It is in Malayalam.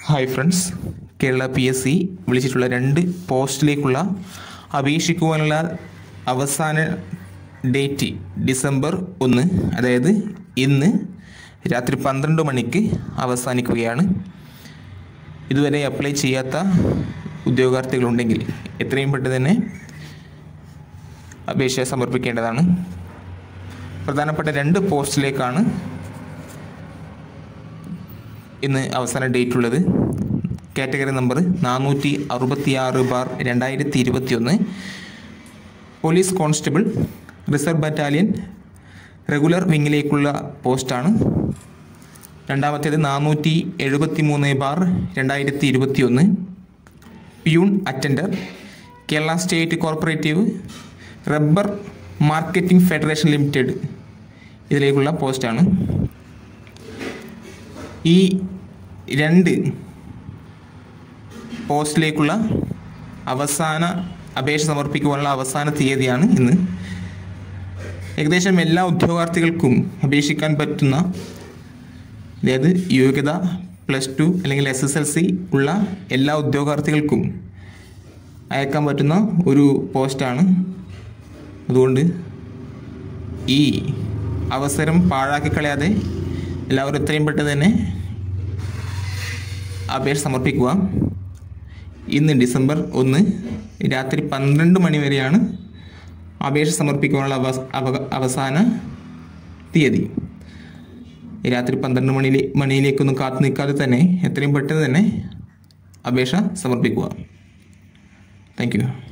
hi friends Kerala P S C വിളിച്ചിട്ടുള്ള രണ്ട് പോസ്റ്റിലേക്കുള്ള അപേക്ഷിക്കുവാനുള്ള അവസാന ഡേറ്റ് ഡിസംബർ ഒന്ന് അതായത് ഇന്ന് രാത്രി പന്ത്രണ്ട് മണിക്ക് അവസാനിക്കുകയാണ് ഇതുവരെ അപ്ലൈ ചെയ്യാത്ത ഉദ്യോഗാർത്ഥികളുണ്ടെങ്കിൽ എത്രയും പെട്ടെന്ന് തന്നെ അപേക്ഷ സമർപ്പിക്കേണ്ടതാണ് പ്രധാനപ്പെട്ട രണ്ട് പോസ്റ്റിലേക്കാണ് ഇന്ന് അവസാന ഡേറ്റ് ഉള്ളത് കാറ്റഗറി നമ്പർ നാനൂറ്റി അറുപത്തിയാറ് ബാർ രണ്ടായിരത്തി ഇരുപത്തിയൊന്ന് police constable reserve battalion regular വിങ്ങിലേക്കുള്ള പോസ്റ്റാണ് രണ്ടാമത്തേത് നാനൂറ്റി എഴുപത്തി മൂന്ന് ബാർ രണ്ടായിരത്തി ഇരുപത്തിയൊന്ന് peon attender Kerala state cooperative rubber marketing federation limited ഇതിലേക്കുള്ള പോസ്റ്റാണ് ഈ രണ്ട് പോസ്റ്റിലേക്കുള്ള അവസാന അപേക്ഷ സമർപ്പിക്കുവാനുള്ള അവസാന തീയതിയാണ് ഇന്ന് ഏകദേശം എല്ലാ ഉദ്യോഗാർത്ഥികൾക്കും അപേക്ഷിക്കാൻ പറ്റുന്ന അതായത് യോഗ്യത പ്ലസ് ടു അല്ലെങ്കിൽ എസ് എസ് എൽ സി ഉള്ള എല്ലാ ഉദ്യോഗാർത്ഥികൾക്കും അയക്കാൻ പറ്റുന്ന ഒരു പോസ്റ്റാണ് അതുകൊണ്ട് ഈ അവസരം പാഴാക്കി കളയാതെ എല്ലാവരും എത്രയും പെട്ടെന്ന് തന്നെ അപേക്ഷ സമർപ്പിക്കുക ഇന്ന് ഡിസംബർ ഒന്ന് രാത്രി പന്ത്രണ്ട് മണി വരെയാണ് അപേക്ഷ സമർപ്പിക്കാനുള്ള അവ അവ- അവസാന തീയതി രാത്രി പന്ത്രണ്ട് മണിയിലെ മണിയിലേക്കൊന്നും കാത്തു നിൽക്കാതെ തന്നെ എത്രയും പെട്ടെന്ന് തന്നെ അപേക്ഷ സമർപ്പിക്കുക താങ്ക് യു